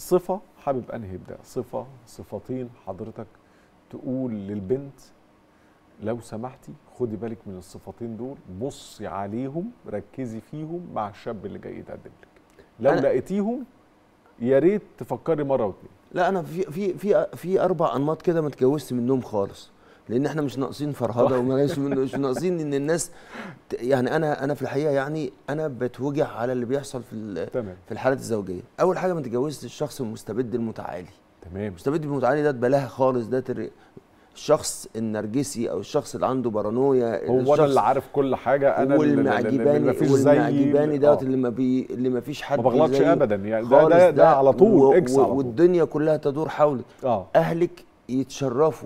صفه حابب انهي بده صفه صفتين حضرتك تقول للبنت لو سمحتي خدي بالك من الصفتين دول بصي عليهم ركزي فيهم مع الشاب اللي جاي يتقدم لك لو أنا- لقيتيهم يا ريت تفكري مره واتنين لا انا في في في في اربع انماط كده ما اتجوزت منهم خالص لان احنا مش ناقصين فرهده ومش مش ناقصين ان الناس ت- يعني انا انا في الحقيقه يعني انا بتوجع على اللي بيحصل في ال- تمام في الحالات الزوجيه اول حاجه ما تتجوزش الشخص المستبد المتعالي تمام المستبد المتعالي ده بلاها خالص ده تر... الشخص النرجسي او الشخص اللي عنده بارانويا هو انا الشخص اللي عارف كل حاجه انا اللي- اللي- اللي والمعجباني مفيش زيي والمعجباني دوت آه. اللي ما بي اللي ما فيش حد ما بغلطش زيه ابدا يعني ده خالص ده, ده على طول و- اكس و- على طول والدنيا كلها تدور حولك اه اهلك يتشرفوا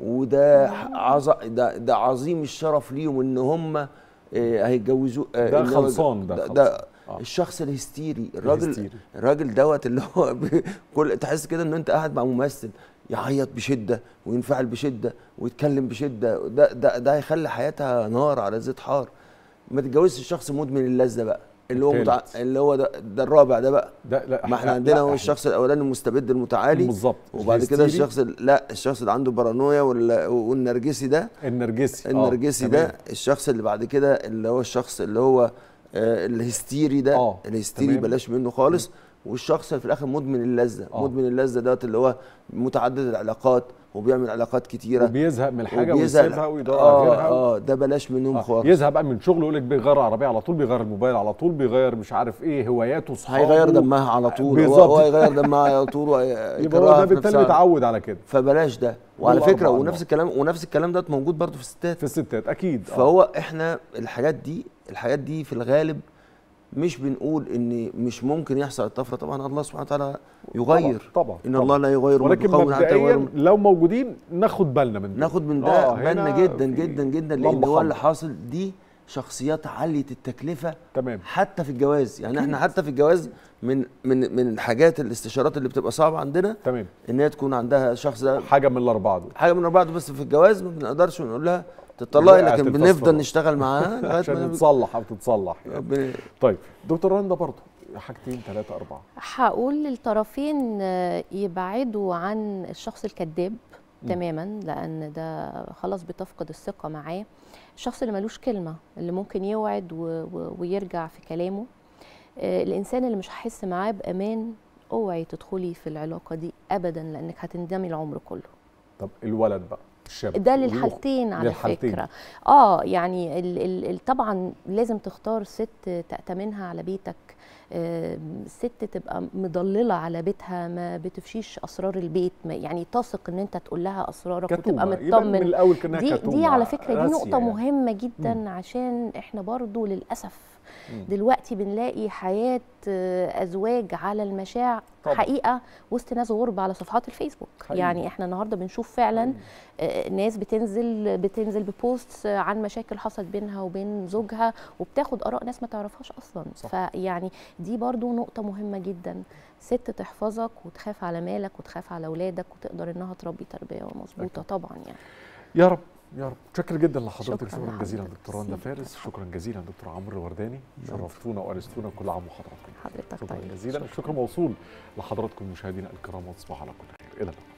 وده عظ... ده, ده عظيم الشرف ليهم ان هم آه، هيتجوزوا آه، ده إن هو- خلصان ده ده, خلصان. ده آه. الشخص الهستيري الراجل الهستيري. الراجل دوت اللي هو ب- كل تحس كده ان انت قاعد مع ممثل يعيط بشده وينفعل بشده ويتكلم بشده ده ده ده هيخلي حياتها نار على زيت حار ما تتجوزش الشخص مدمن اللذه بقى اللي هو متع... التالت. اللي هو ده, ده الرابع ده بقى ده لا ما احنا لا، عندنا هو إحنا- الشخص الاولاني المستبد المتعالي بالظبط وبعد كده الهستيري، الشخص ال- لا الشخص اللي عنده بارانويا وال- والنرجسي ده النرجسي آه، النرجسي تمام. ده الشخص اللي بعد كده اللي هو الشخص اللي هو آه الهستيري ده آه، الهستيري تمام. بلاش منه خالص والشخص اللي في الاخر مدمن اللذه آه. مدمن اللذه دوت اللي هو متعدد العلاقات وبيعمل علاقات كتيره وبيزهق من الحاجه وبيزهق- ويسيبها ويدور اه على غيرها اه ده بلاش منهم آه، خالص يزهق بقى من شغله يقول لك بيغير عربيه على طول بيغير الموبايل على طول بيغير مش عارف ايه هواياته صحابه هيغير دمها على طول هو, بالظبط. هو هيغير دمها على طول يبقى هو ويكرهها ده في بالتالي نفسها. متعود على كده فبلاش ده وعلى دول فكره أربعة ونفس أنواع. الكلام ونفس الكلام ده موجود برضه في الستات في الستات اكيد آه. فهو احنا الحاجات دي الحاجات دي في الغالب مش بنقول ان مش ممكن يحصل الطفره طبعا الله سبحانه وتعالى يغير طبعا طبعا ان طبعاً. الله لا يغير ما ولكن بقوم حتى مبدئيا يغيروا لو موجودين ناخد بالنا من دول. ناخد من ده آه، بالنا هنا جدا في جدا جدا لان لمبة هو اللي حمراء. حاصل دي شخصيات عاليه التكلفه تمام حتى في الجواز يعني احنا حتى في الجواز من من من الحاجات الاستشارات اللي بتبقى صعبه عندنا تمام ان هي تكون عندها شخص ده حاجه من الاربعه دول حاجه من اربعه بس في الجواز ما بنقدرش نقول لها تطلقي وقعت لكن الفصل بنفضل بقى. نشتغل معاها لغايه عشان ما تتصلح او تتصلح يعني. ربنا طيب دكتور رندا برضه حاجتين ثلاثه اربعه هقول للطرفين آه، يبعدوا عن الشخص الكذاب مم. تماما لان ده خلاص بتفقد الثقه معاه الشخص اللي ملوش كلمه اللي ممكن يوعد و... و... ويرجع في كلامه آه، الانسان اللي مش هحس معاه بامان اوعي تدخلي في العلاقه دي ابدا لانك هتندمي العمر كله طب الولد بقى الشاب ده والأخت. للحالتين على للحالتين. فكره اه يعني ال ال ال طبعا لازم تختار ست تأتمنها على بيتك آه، ست تبقى مضلله على بيتها ما بتفشيش اسرار البيت ما يعني تثق ان انت تقول لها اسرارك كتومة. وتبقى يبقى من مطمن الاول كانها دي كتومة دي على فكره دي راسية نقطه يعني. مهمه جدا عشان احنا برضو للاسف مم. دلوقتي بنلاقي حياه آه، ازواج على المشاع طبعا. حقيقه وسط ناس غرب على صفحات الفيسبوك حقيقي. يعني احنا النهارده بنشوف فعلا آه، ناس بتنزل بتنزل ببوست عن مشاكل حصلت بينها وبين زوجها وبتاخد اراء ناس ما تعرفهاش اصلا صح. فيعني دي برضو نقطه مهمه جدا ست تحفظك وتخاف على مالك وتخاف على اولادك وتقدر انها تربي تربيه مظبوطه طبعا يعني يا رب يا رب شكرا جدا لحضرتك شكراً شكرا جزيلا لحضرتك. دكتور رندا ميرسي. فارس شكرا جزيلا دكتور عمرو ورداني شرفتونا وانستونا كل عام وحضراتكم حضرتك شكرا طيب جزيلا الشكر موصول لحضراتكم مشاهدينا الكرام وتصبحوا على كل خير الى اللقاء